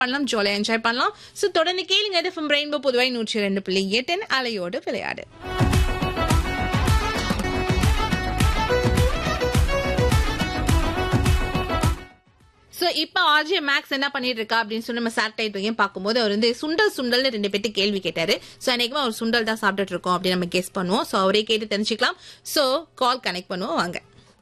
பண்ணலாம் ஜாலியாக என்ஜாய் பண்ணலாம் ஸோ தொடர்ந்து கேளுங்க எஃப்எம் ரெயின்போ பொதுவாக நூற்றி ரெண்டு புள்ளி எட்டு அலையோடு விளையாடு ஸோ இப்போ ஆர்ஜே மேக்ஸ் என்ன பண்ணிட்டு இருக்கா அப்படின்னு சொல்லி நம்ம சேட்டலைட் வரையும் பார்க்கும்போது அவர் வந்து சுண்டல் சுண்டல்னு ரெண்டு பேர்ட்டு கேள்வி கேட்டாரு ஸோ அன்னைக்குமே அவர் சுண்டல் தான் சாப்பிட்டுட்டு இருக்கோம் அப்படின்னு நம்ம கெஸ் பண்ணுவோம் ஸோ அவரே கேட்டு தெரிஞ்சுக்கலாம் ஸோ கால் கனெக்ட் பண்ணுவோம் வாங்க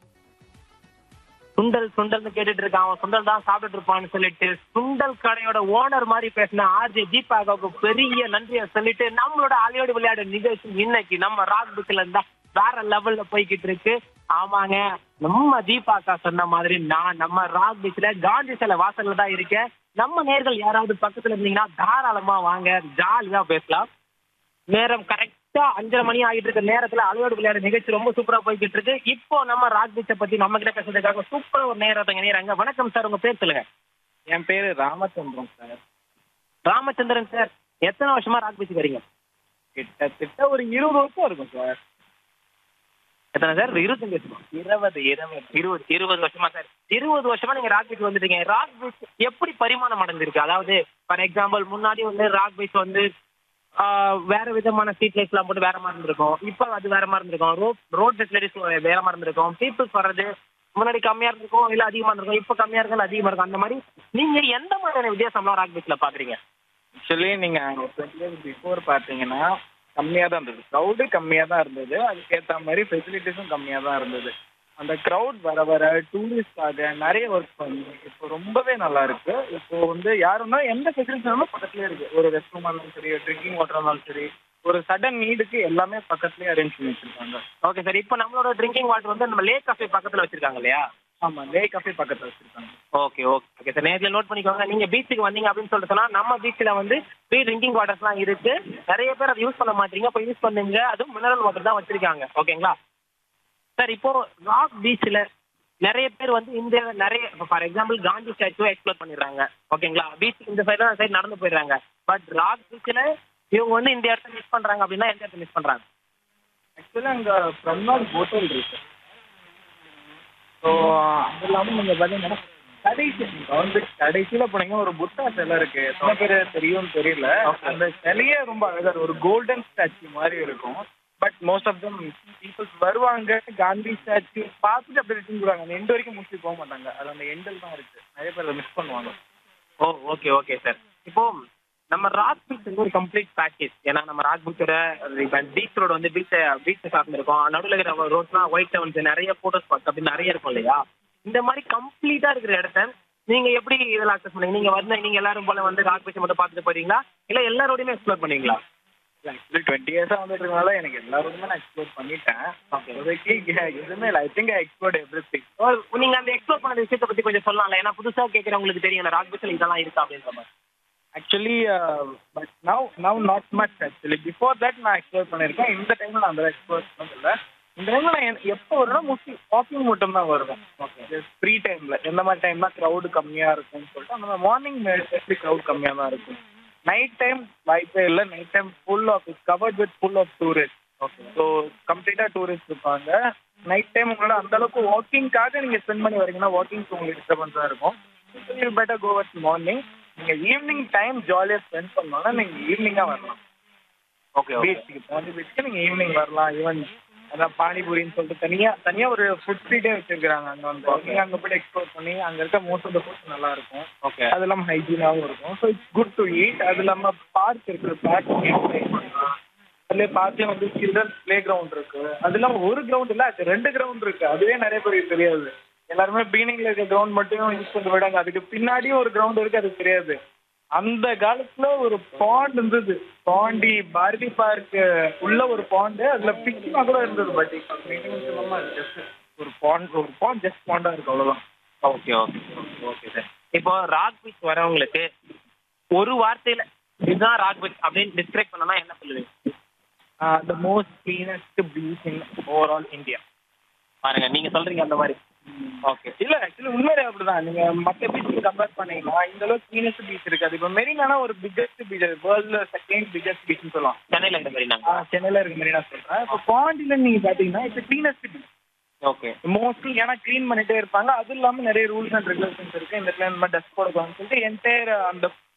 சுண்டல் சுண்டல்னு கேட்டுட்டு இருக்கான் அவன் சுண்டல் தான் சாப்பிட்டுட்டு இருப்பான்னு சொல்லிட்டு சுண்டல் கடையோட ஓனர் மாதிரி பேசின ஆர்ஜே தீபாவுக்கு பெரிய நன்றியை சொல்லிட்டு நம்மளோட அலையோடு விளையாடு நிகழ்ச்சி இன்னைக்கு நம்ம ராக் புக்ல இருந்தா வேற லெவல்ல போய்கிட்டு இருக்கு ஆமாங்க நம்ம தீபாக்கா சொன்ன மாதிரி நான் நம்ம ராக் பீச்ல காந்தி சிலை வாசல்ல தான் இருக்கேன் நம்ம நேர்கள் யாராவது பக்கத்துல இருந்தீங்கன்னா தாராளமா வாங்க ஜாலியா பேசலாம் நேரம் கரெக்டா அஞ்சரை மணி ஆகிட்டு இருக்க நேரத்துல அலையோடு விளையாடு நிகழ்ச்சி ரொம்ப சூப்பரா போய்கிட்டு இருக்கு இப்போ நம்ம ராக் பீச்சை பத்தி நம்ம கிட்ட பேசுறதுக்காக சூப்பரா ஒரு நேரத்தை நேராங்க வணக்கம் சார் உங்க பேர் சொல்லுங்க என் பேரு ராமச்சந்திரன் சார் ராமச்சந்திரன் சார் எத்தனை வருஷமா ராக் பீச்சுக்கு வரீங்க கிட்டத்தட்ட ஒரு இருபது வருஷம் இருக்கும் சார் எத்தனை சார் இருபத்தஞ்சு வருஷமா இருபது இருபது இருபது இருபது வருஷமா சார் இருபது வருஷமா நீங்க ராக் பீச் வந்துட்டீங்க ராக் பீச் எப்படி பரிமாணம் அடைஞ்சிருக்கு அதாவது ஃபார் எக்ஸாம்பிள் முன்னாடி வந்து ராக் பீச் வந்து ஆஹ், வேற விதமான ஸ்ட்ரீட் லைட்ஸ் எல்லாம் போட்டு வேற மாதிரி இருந்திருக்கும் இப்போ அது வேற மாதிரி இருந்திருக்கும் ரோட் ரோட் ஃபெசிலிட்டிஸ் வேற மாதிரி இருந்திருக்கும் பீப்புள்ஸ் வர்றது முன்னாடி கம்மியா இருந்திருக்கும் இல்ல அதிகமா இருந்திருக்கும் இப்போ கம்மியா இருக்கும் இல்ல அதிகமா இருக்கும் அந்த மாதிரி நீங்க எந்த மாதிரியான வித்தியாசம்லாம் ராக் பீச்ல பாக்குறீங்க ஆக்சுவலி நீங்க அங்க டுவெண்ட்டி இயர்ஸ் பிஃபோர் பாத்தீங்கன்னா கம்மியா தான் இருந்தது க்ரௌடு கம்மியா தான் இருந்தது அதுக்கேத்த மாதிரி ஃபெசிலிட்டிஸும் கம்மியா தான் இருந்தது அந்த க்ரௌட் வர வர டூரிஸ்டாக நிறைய ஒர்க் பண்ணி இப்போ ரொம்பவே நல்லா இருக்கு இப்போ வந்து யாருன்னா எந்த ஃபெசிலிட்டிஸாலும் பக்கத்துலயே இருக்கு ஒரு ரெஸ்ட் ரூம் இருந்தாலும் சரி ட்ரிங்கிங் வாட்டர் இருந்தாலும் சரி ஒரு சடன் நீடுக்கு எல்லாமே பக்கத்துலயே அரேஞ்ச் பண்ணி வச்சிருக்காங்க ஓகே சார் இப்போ நம்மளோட ட்ரிங்கிங் வாட்டர் வந்து நம்ம லேக் காஃபே பக்கத்துல வச்சிருக்காங்க இல்லையா ஆமா லே காஃபே பக்கத்துல வச்சிருக்காங்க ஓகே ஓகே ஓகே சார் நேரில் நோட் பண்ணிக்கோங்க நீங்க பீச்சுக்கு வந்தீங்க அப்படின்னு சொல்லிட்டு சொன்னா நம்ம பீச்சில் வந்து ஃப்ரீ ட்ரிங்கிங் வாட்டர்ஸ்லாம் இருக்கு நிறைய பேர் அதை யூஸ் பண்ண மாட்டீங்க இப்போ யூஸ் பண்ணுங்க அதுவும் மினரல் வாட்டர் தான் வச்சிருக்காங்க ஓகேங்களா சார் இப்போ ராக் பீச்சில் நிறைய பேர் வந்து இந்த நிறைய ஃபார் எக்ஸாம்பிள் காந்தி ஸ்டாச்சுவை எக்ஸ்ப்ளோர் பண்ணிடுறாங்க ஓகேங்களா பீச்சுக்கு இந்த சைடு சைடு நடந்து போயிடுறாங்க பட் ராக் பீச்சில் இவங்க வந்து இந்த இடத்த மிஸ் பண்றாங்க அப்படின்னா எந்த இடத்த மிஸ் பண்றாங்க ஆக்சுவலாக அங்கே பிரம்னாட் ஹோட்டல் இருக்கு ஸோ அது இல்லாமல் நீங்கள் பார்த்தீங்கன்னா கடைசி வந்து கடைசியில் போனீங்கன்னா ஒரு புத்தா சிலை இருக்கு எத்தனை பேர் தெரியும்னு தெரியல அந்த சிலையே ரொம்ப அழகா இருக்கு. ஒரு கோல்டன் ஸ்டாச்சு மாதிரி இருக்கும் but most of them peoples வருவாங்க காந்தி ஸ்டாச்சு பார்த்துட்டு அப்படியே ரிட்டர்ன் போடுவாங்க அந்த எண்டு வரைக்கும் முடிச்சு போக மாட்டாங்க அது அந்த எண்டில் தான் இருக்கு நிறைய பேர் அதை மிஸ் பண்ணுவாங்க ஓ ஓகே ஓகே சார் இப்போ நம்ம ராக் பீச் வந்து ஒரு கம்ப்ளீட் பேக்கேஜ் ஏன்னா நம்ம ராக் பீச்சோட இப்போ பீச் ரோடு வந்து பீச்சை பீச்சை சார்ந்திருக்கோம் நடுவில் இருக்கிற ரோட்லாம் ஒயிட் டவுன்ஸ் நிறைய ஃபோட்டோ ஸ்பாட்ஸ் அப்படி நிறைய இருக்கும் இல்லையா இந்த மாதிரி கம்ப்ளீட்டா இருக்கிற இடத்த நீங்க எப்படி இதெல்லாம் அக்சஸ் பண்ணீங்க நீங்க வந்து நீங்க எல்லாரும் போல வந்து ராக் பீச்சை மட்டும் பார்த்துட்டு போறீங்களா இல்ல எல்லா ரோடையுமே எக்ஸ்ப்ளோர் பண்ணுவீங்களா ஆக்சுவலி டுவெண்ட்டி இயர்ஸாக வந்துட்டு இருக்கனால எனக்கு எல்லா ரூமுமே நான் எக்ஸ்ப்ளோர் பண்ணிட்டேன் இப்போதைக்கு எதுவுமே இல்லை I think I explored everything நீங்க அந்த எக்ஸ்ப்ளோர் பண்ண விஷயத்தை பத்தி கொஞ்சம் சொல்லலாம்ல ஏன்னா புதுசா கேட்கறவங்களுக்கு தெரியும் ராக் பீச்சில் இதெல்லாம் இருக்கா அப்படின்ற மாதிரி actually but now now not much actually before that நான் எக்ஸ்ப்ளோர் பண்ணியிருக்கேன் இந்த டைமில் நான் அந்த எக்ஸ்ப்ளோர் பண்ணதில்ல இந்த டைமில் நான் என்- எப்போ வருவேன்னா மோஸ்ட்லி வாக்கிங் மட்டும் தான் வருவேன் ஓகே ஃப்ரீ டைமில் எந்த மாதிரி டைம்லாம் க்ரௌடு கம்மியாக இருக்கும்னு சொல்லிட்டு அந்த மாதிரி மார்னிங் எஸ்பெஷலி க்ரௌட் கம்மியாக தான் இருக்கும் நைட் டைம் வாய்ப்பே இல்லை night time full of it's covered with full of tourist okay so கம்ப்ளீட்டாக டூரிஸ்ட் இருப்பாங்க நைட் டைம் உங்களோட அந்த அளவுக்கு வாக்கிங்காக நீங்கள் ஸ்பெண்ட் பண்ணி வரீங்கன்னா வாக்கிங்க்கு உங்களுக்கு டிஸ்டர்பன்ஸாக இருக்கும் you better go at morning நீங்கள் ஈவினிங் டைம் ஜாலியாக ஸ்பெண்ட் பண்ணோன்னா நீங்கள் ஈவினிங்காக வரலாம் ஓகே பீச்சுக்கு பாண்டி பீச்சுக்கு நீங்கள் ஈவினிங் வரலாம் ஈவன் அதான் பானிபூரின்னு சொல்லிட்டு தனியாக தனியாக ஒரு ஃபுட் ஸ்ட்ரீட்டே வச்சிருக்காங்க அங்கே வந்து நீங்கள் அங்கே போய் எக்ஸ்ப்ளோர் பண்ணி அங்கே இருக்க மோஸ்ட் ஆஃப் த ஃபுட்ஸ் நல்லா இருக்கும் ஓகே அது இல்லாமல் ஹைஜீனாகவும் இருக்கும் so it's good to eat அது இல்லாமல் பார்க் இருக்குது பார்க் என்ஜாய் பண்ணலாம் அதுலேயே பார்க்லேயே வந்து சில்ட்ரன்ஸ் ப்ளே கிரவுண்ட் இருக்கு அது இல்லாமல் ஒரு கிரவுண்ட் இல்லை அது ரெண்டு கிரவுண்ட் இருக்கு அதுவே நிறைய பேருக்கு தெரியாது எல்லாருமே பீனிங்ல இருக்க கிரவுண்ட் மட்டும் யூஸ் பண்ணி விடாங்க அதுக்கு பின்னாடியும் ஒரு கிரவுண்ட் இருக்கு அது தெரியாது அந்த காலத்துல ஒரு பாண்ட் இருந்தது பாண்டி பாரதி பார்க் உள்ள ஒரு பாண்டு அதுல பிக்மா கூட இருந்தது பட் ஜஸ்ட் ஒரு பாண்ட் ஒரு பாண்ட் ஜஸ்ட் பாண்டா இருக்கு அவ்வளவுதான் ஓகே ஓகே ஓகே சார் இப்போ ராக் பீச் வரவங்களுக்கு ஒரு வார்த்தையில இதுதான் ராக் பீச் அப்படின்னு டிஸ்கிரைப் பண்ணனா என்ன சொல்லுவீங்க the most cleanest beach in overall India பாருங்க நீங்க சொல்றீங்க அந்த மாதிரி ஓகே இல்ல ஆக்சுவலி உண்மையிலே அப்படிதான் நீங்க மத்த பீச்சுக்கு கம்பேர் பண்ணீங்கன்னா இந்த அளவுக்கு கிளீனஸ்ட் பீச் இருக்காது இப்போ மெரினானா ஒரு பிக்கஸ்ட் பீச் வேர்ல்ட்ல செகண்ட் பிக்கஸ்ட் பீச்னு சொல்லலாம் சென்னையில இந்த மாதிரி ஆ, நாங்க சென்னையில இருக்கு மெரினா சொல்றேன் இப்போ பாண்டியில நீங்க பாத்தீங்கன்னா it's cleanest beach okay mostly ஏன்னா க்ளீன் பண்ணிட்டே இருப்பாங்க அது இல்லாம நிறைய ரூல்ஸ் அண்ட் ரெகுலேஷன்ஸ் இருக்கு இந்த இடத்துல இந்த மாதிரி டஸ்ட் போடக்கூடாதுன்னு சொல்லிட்டு என்டையர் அந்த